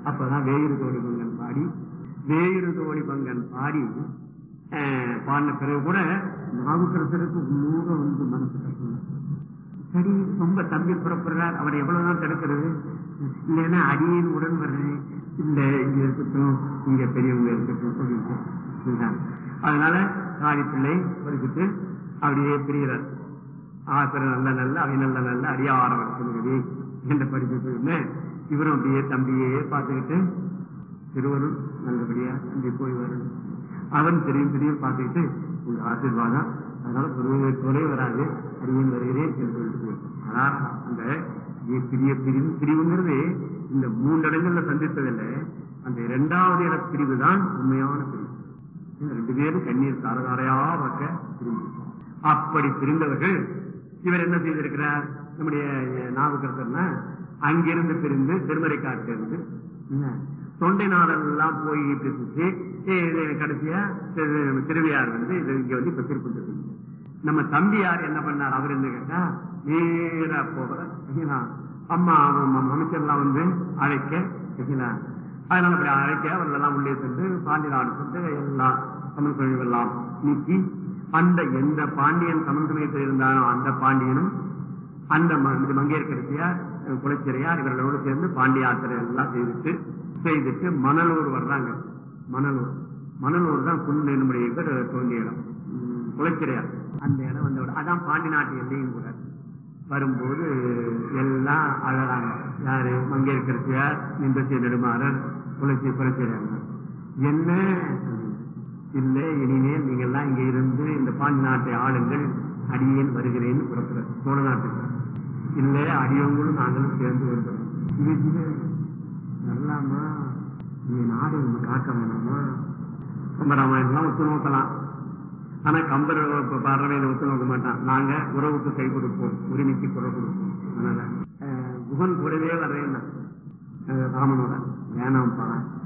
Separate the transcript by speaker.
Speaker 1: அப்பதான் வேயிறு தோழி பங்கன் பாடி வேயிறு தோழி பங்கன் பாடி அஹ், பாடின பிறகு கூட நாவுக்கரசருக்கு உள்ளூர வந்து மனசு கஷ்டம் சரி ரொம்ப தம்பி புறப்படுறார் அவரை எவ்வளவுதான் தடுக்கிறது இல்லைன்னா அடியின் உடன் வர்றேன் இல்ல இங்க இருக்கட்டும் இங்க பெரியவங்க இருக்கட்டும் சொல்லிட்டு சரிங்களா? அதனால காளி பிள்ளை படிச்சுட்டு அப்படியே பிரிகிறார் ஆசிரியர் நல்ல நல்ல அவை நல்ல நல்ல அடியாரம் சொல்லுகிறது என்று படிச்சுட்டு இவரும் அப்படியே தம்பியே பார்த்துக்கிட்டு திருவருள் நல்லபடியா இங்கே போய் வரணும் அவன் தெரியும் தெரியும் பார்த்துக்கிட்டு உங்க ஆசீர்வாதம் அதனால குருவை குறை வராது அடியேன் வருகிறேன் என்று சொல்லிட்டு போயிட்டான். அதான் அந்த இ- பிரிய பிரிவு பிரிவுங்கிறது இந்த மூன்று இடங்கள்ல சந்தித்ததில்ல அந்த இரண்டாவது இட பிரிவு தான் உண்மையான பிரிவு இந்த ரெண்டு பேரும் கண்ணீர் தாரதாரையா பார்க்க பிரிவு அப்படி பிரிந்தவர்கள் இவர் என்ன செய்திருக்கிறார் நம்முடைய நாவுக்கரசர்னா அங்கிருந்து பிரிந்து திருமறை காட்டிலிருந்து என்ன, தொண்டை நாடெல்லாம் போய் இப்படி சுற்றி இது கடைசியா திரு- திருவையார் வந்து இது இங்க வந்து இப்ப திருப்பி நம்ம தம்பியார் என்ன பண்ணார் அவர் என்ன கேட்டா நேரா போகிற சரிங்களா? அம்மா அம்மா அமைச்சர்லாம் வந்து அழைக்க சரிங்களா? அதனால அப்படி அழைக்க அவர்களெல்லாம் உள்ளே சென்று பாண்டி நாடு சென்று எல்லாம் தமிழ் தொழில் எல்லாம் நீக்கி அந்த எந்த பாண்டியன் தமிழ் சமயத்தில் இருந்தானோ அந்த பாண்டியனும் அந்த ம- இது மங்கையர்கரசியார் அஹ், குலச்சிறையார் இவர்களோடு சேர்ந்து பாண்டிய யாத்திரை எல்லாம் செய்துட்டு செய்துட்டு மணலூர் வர்றாங்க மணலூர் மணலூர் தான் புண்ணு நம்முடைய இவர் தோன்றிய இடம் உம், குலச்சிறையார் அந்த இடம் வந்த இடம். அதான் பாண்டி நாட்டு எல்லையும் கூட வரும்போது எல்லாம் அழறாங்க யாரு மங்கையர்கரசியார் நின்றசி நெடுமாறர் குலச்சி குலச்சிறையார் என்ன இல்லை இனிமேல் நீங்க எல்லாம் இங்க இருந்து இந்த பாண்டி நாட்டை ஆளுங்கள் அடியேன் வருகிறேன்னு புறப்புற சோழ நாட்டுக்கு இல்லை அடியவங்களும் நாங்களும் சேர்ந்து வருகிறோம் இது இது நல்லாமா நீ நாடு நம்ம காக்க வேணாமா கம்பராமாயணம்லாம் ஒத்து நோக்கலாம் ஆனா கம்பர் ப- பாடுறவன் ஒத்து நோக்க மாட்டான் நாங்க உறவுக்கு கை கொடுப்போம் உரிமைக்கு குரல் கொடுப்போம் அதனால அஹ், குகன் கூடவே வர்றேன் ராமனோட வேணாம்ப்பா